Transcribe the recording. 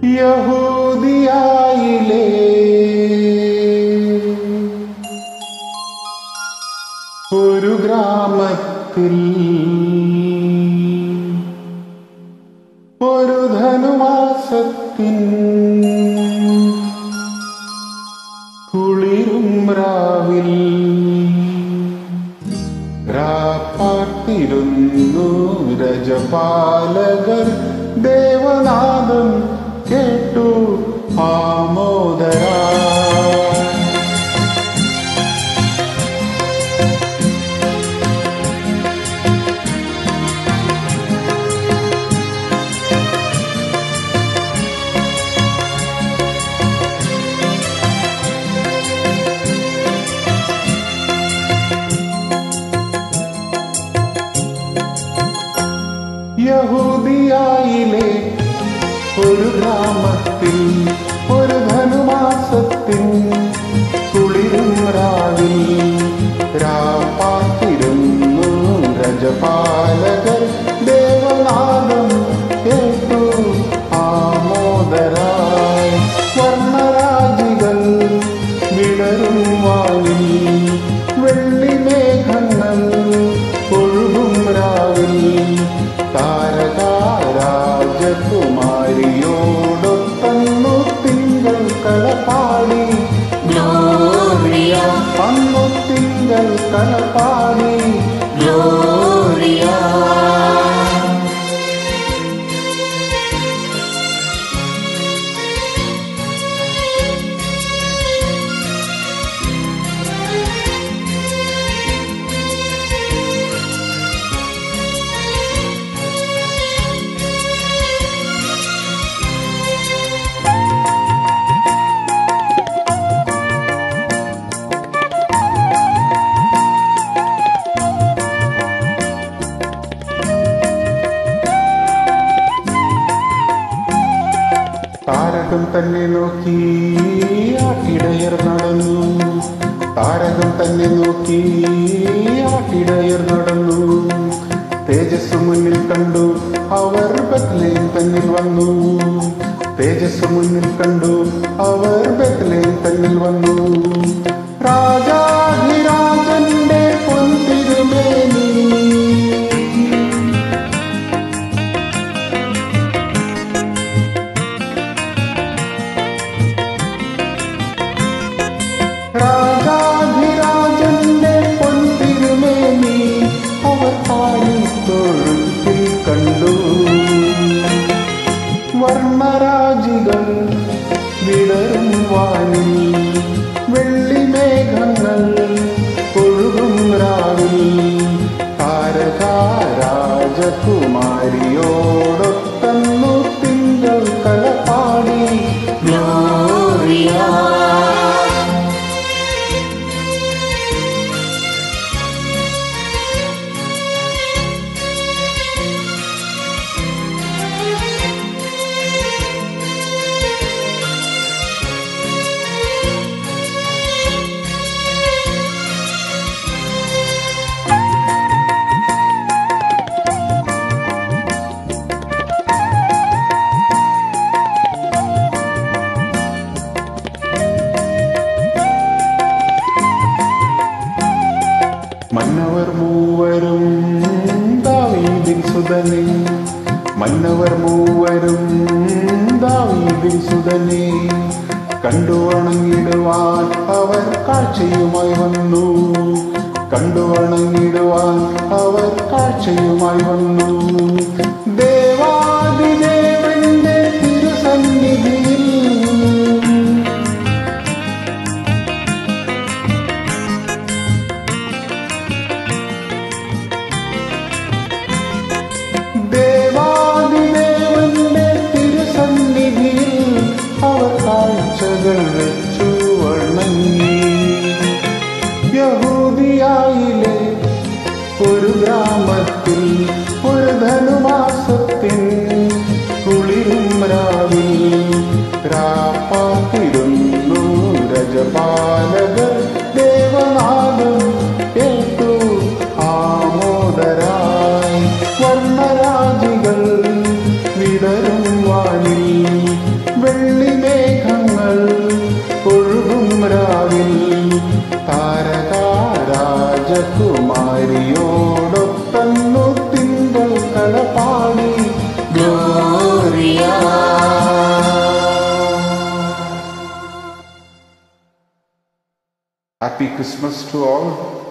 യഹൂദിയായിലേ ഒരു ഗ്രാമത്തിൽ ഒരു ധനുമാസത്തിൻ കുളിരും രാവിൽ രാപ്പാർത്തിരുന്നു രജപാലകർ ദേവനാദം കേട്ടു ആമോദരാ യഹൂദിയായിലെ ഒരു ഗ്രാമത്തിൽ ഒരു ധനുമാസത്തിൻ കുളിരും രാവിൽ രാപ്പാത്തിരുന്നു രജപാലകർ ദേവനാദം കേട്ടു ആമോദരായി വർണ്ണരാജികൾ വിടരും വാനിൽ വെള്ളിമേഘങ്ങൾ ഒഴുകും രാവിൽ താരകാരാജകുമാരിയോടൊത്തന്നു തിങ്കൾ കളപാടി ഗ്ലോറിയ അന്നു തിങ്കൾ കളപാടി ഗ്ലോറിയ താരകം തന്നെ നോക്കി ആട്ടിടയർ നടന്നു താരകം തന്നെ നോക്കി ആട്ടിടയർ നടന്നു തേജസ് മുന്നിൽ കണ്ടു അവർ ബത്ലേം തന്നിൽ വന്നു തേജസ് മുന്നിൽ കണ്ടു അവർ ബത്ലേം തന്നിൽ വന്നു രാജാധിരാജന്റെ പൊന്തിരുമേനി രാജാധിരാജന്റെ പൊൻതിരുമേനി അവർ പാടി തൊഴുത്തിൽ കണ്ടു വർണ്ണരാജികൾ വിടരും വാനിൽ വെള്ളിമേഘങ്ങൾ ഒഴുകും രാവിൽ താരകാരാജകുമാരിയോടൊത്തന്നു തിങ്കൾ കലപാടി ഗ്ലോറിയ മന്നവർ മൂവരും ദാവീദിൻ സുതനെ മന്നവർ മൂവരും ദാവീദിൻ സുതനെ കണ്ടു വണങ്ങിടുവാൻ അവർ കാഴ്ചയുമായി വന്നു കണ്ടു വണങ്ങിടുവാൻ അവർ കാഴ്ചയുമായി വന്നു ദേവാദിദേവന്റെ തിരുസന്നിധിയിൽ ദേവാദിദേവന്റെ തിരുസന്നിധിയിൽ അവർ കാഴ്ചകൾ വെച്ചു വണങ്ങി യഹൂദിയായിലെ ഒരു ഗ്രാമത്തിൽ ഒരു ധനുമാ നക്ഷത്രങ്ങൾ ഒഴുകും രാവിൽ താരകാ രാജകുമാരിയോടൊത്തന്നു തിങ്കൾ കളപാടി Gloria. Happy Christmas to all.